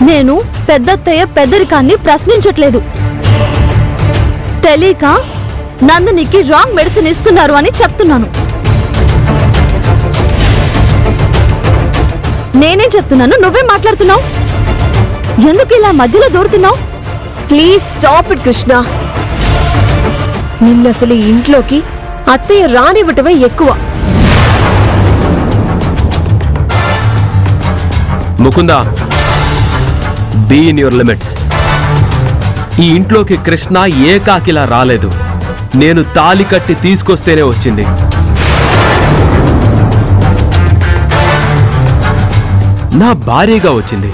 నేను పెద్దత్తయ్య పెద్దరికాన్ని ప్రశ్నించట్లేదు తెలియక నందినికి wrong medicine ఇస్తున్నారు అని చెప్తున్నాను నేనేం చెప్తున్నాను నువ్వే మాట్లాడుతున్నావు ఎందుకు ఇలా మధ్యలో దూరుతున్నావు ప్లీజ్ స్టాప్ ఇట్ కృష్ణ నిన్నసలు ఈ ఇంట్లోకి అత్తయ్య రానివ్వటమే ఎక్కువ Mukunda be in your limits ఈ ఇంట్లోకి కృష్ణ ఏకాకిలా రాలేదు నేను తాలి కట్టి తీసుకొస్తేనే వచ్చింది నా భార్యగా వచ్చింది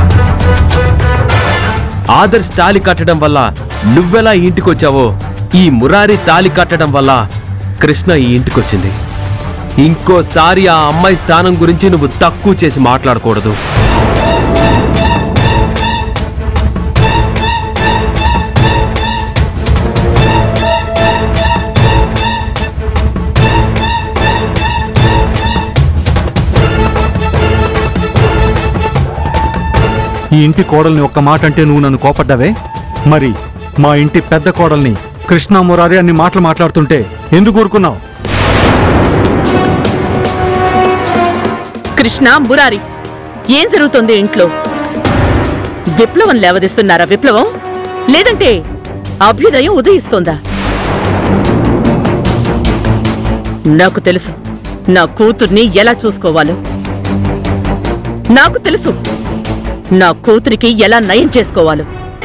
ఆదర్శ్ తాలి కట్టడం వల్ల నువ్వెలా ఈ ఇంటికొచ్చావో ఈ మురారి తాలి కట్టడం వల్ల కృష్ణ ఈ ఇంటికొచ్చింది ఇంకోసారి ఆ అమ్మాయి స్థానం గురించి నువ్వు తక్కువ చేసి మాట్లాడకూడదు ఈ ఇంటి కోడల్ని ఒక్క మాట అంటే నువ్వు నన్ను కోపడ్డావే మరి మా ఇంటి పెద్ద కోడల్ని కృష్ణ మురారి అన్ని మాటలు మాట్లాడుతుంటే ఎందుకు ఊరుకున్నావు కృష్ణ మురారి ఏం జరుగుతుంది ఇంట్లో విప్లవం లేవదీస్తున్నారా విప్లవం లేదంటే అభ్యుదయం ఉదయిస్తోందా నాకు తెలుసు నా కూతుర్ని ఎలా చూసుకోవాలో నాకు తెలుసు నా కూతురికి ఎలా నయం చేసుకోవాలో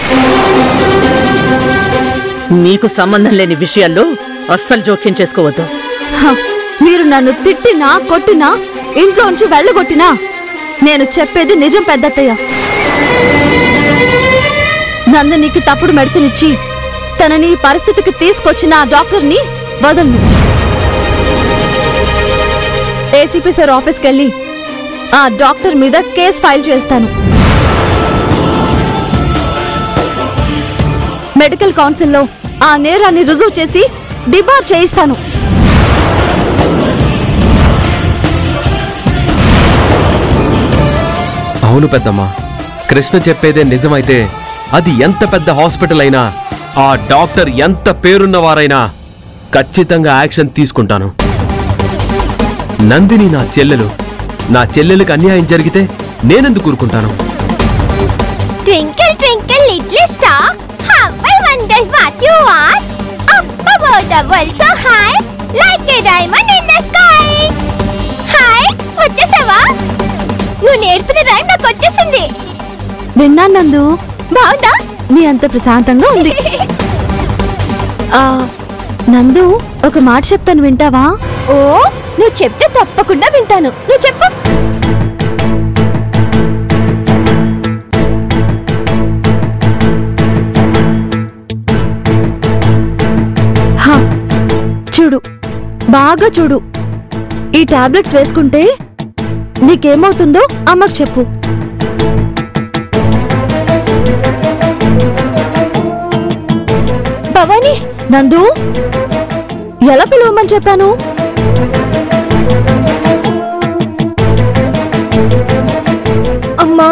నీకు సంబంధం లేని విషయాల్లో అస్సలు జోక్యం చేసుకోవద్దు హ, మీరు నన్ను తిట్టినా కొట్టినా ఇంట్లోంచి వెళ్ళగొట్టినా నేను చెప్పేది నిజం పెద్దత్తయ్య నందినికి తప్పుడు మెడిసిన్ ఇచ్చి తనని ఈ పరిస్థితికి తీసుకొచ్చిన ఆ డాక్టర్ని వదలను ఏసీపీ సార్ ఆఫీస్కి వెళ్ళి ఆ డాక్టర్ మీద కేసు ఫైల్ చేస్తాను మెడికల్ కౌన్సిల్లో ఆ నేరాన్ని రుజువు చేసి డిబార్ చేయిస్తాను అవును పెద్దమ్మా కృష్ణ చెప్పేదే నిజమైతే అది ఎంత పెద్ద హాస్పిటల్ అయినా ఆ డాక్టర్ ఎంత పేరున్నవారైనా ఖచ్చితంగా యాక్షన్ తీసుకుంటాను నందిని నా చెల్లెలు నా చెల్లెలకు అన్యాయం జరిగితే నేనెందుకు ఊరుకుంటాను Twinkle, twinkle, little star, how I wonder what you are. Up above the world so high, like a diamond in the sky. Hi వచ్చేసావా నువ్వు నేర్పిన రైమ్ నాకు వచ్చేసింది విన్నాను నందు బాగుందా నీ అంత ప్రశాంతంగా ఉంది ఆ, నందు ఒక మాట చెప్తాను వింటావా ఓ నువ్వు చెప్తే తప్పకుండా వింటాను నువ్వు చెప్పు హా, చూడు బాగా చూడు ఈ టాబ్లెట్స్ వేసుకుంటే నీకేమవుతుందో అమ్మకు చెప్పు భవానీ నందు ఎలా పిలవమని చెప్పాను అమ్మా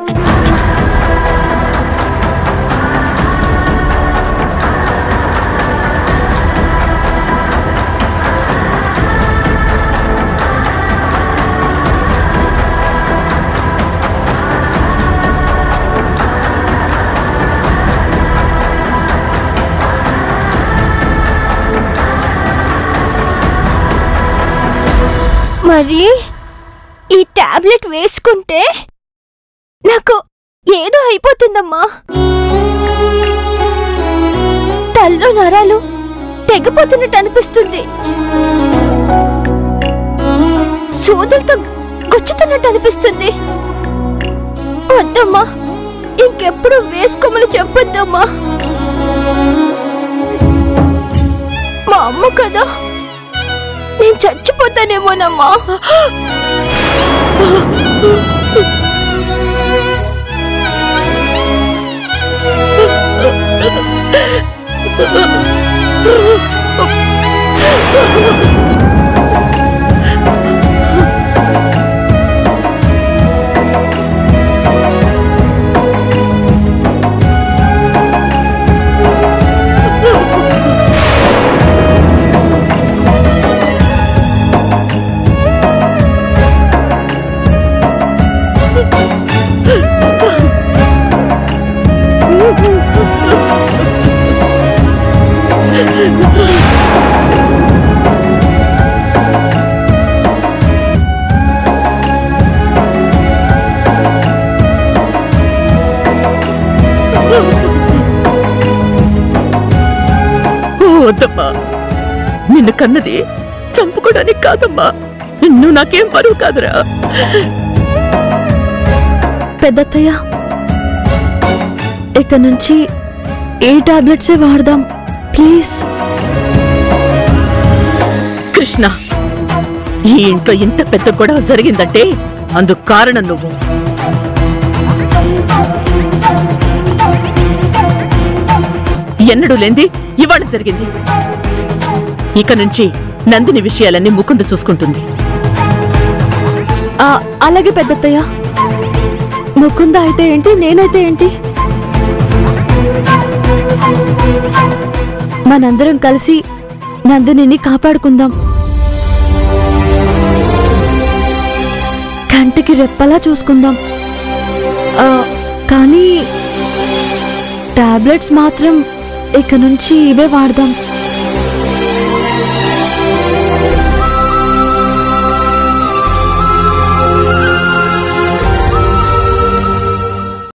మరి ఈ టాబ్లెట్ వేసుకుంటే నాకు ఏదో అయిపోతుందమ్మా తల్లో నరాలు తెగిపోతున్నట్టు అనిపిస్తుంది సూదులతో గుచ్చుతున్నట్టు అనిపిస్తుంది వద్దమ్మా ఇంకెప్పుడు వేసుకోమని చెప్పొద్దమ్మా మా అమ్మ కదా నేను చచ్చిపోతానేమోనమ్మా వద్దమ్మా నిన్ను కన్నది చంపుకోవడానికి కాదమ్మా నువ్వు నాకేం పరువు కాదురా పెద్దత్తయ్య ఇక నుంచి ఏ టాబ్లెట్సే వాడదాం ప్లీజ్ కృష్ణ ఈ ఇంట్లో ఇంత పెద్ద గొడవ జరిగిందంటే అందుకు కారణం నువ్వు ఎన్నడూ లేంది ఇవాళ జరిగింది ఇక నుంచి నందిని విషయాలన్నీ ముకుందు చూసుకుంటుంది ఆ, అలాగే పెద్దత్తయ్య ముకుంద అయితే ఏంటి నేనైతే ఏంటి మనందరం కలిసి నందినిని కాపాడుకుందాం కంటికి రెప్పలా చూసుకుందాం ఆ, కానీ టాబ్లెట్స్ మాత్రం ఇక నుంచి ఇవే వాడదాం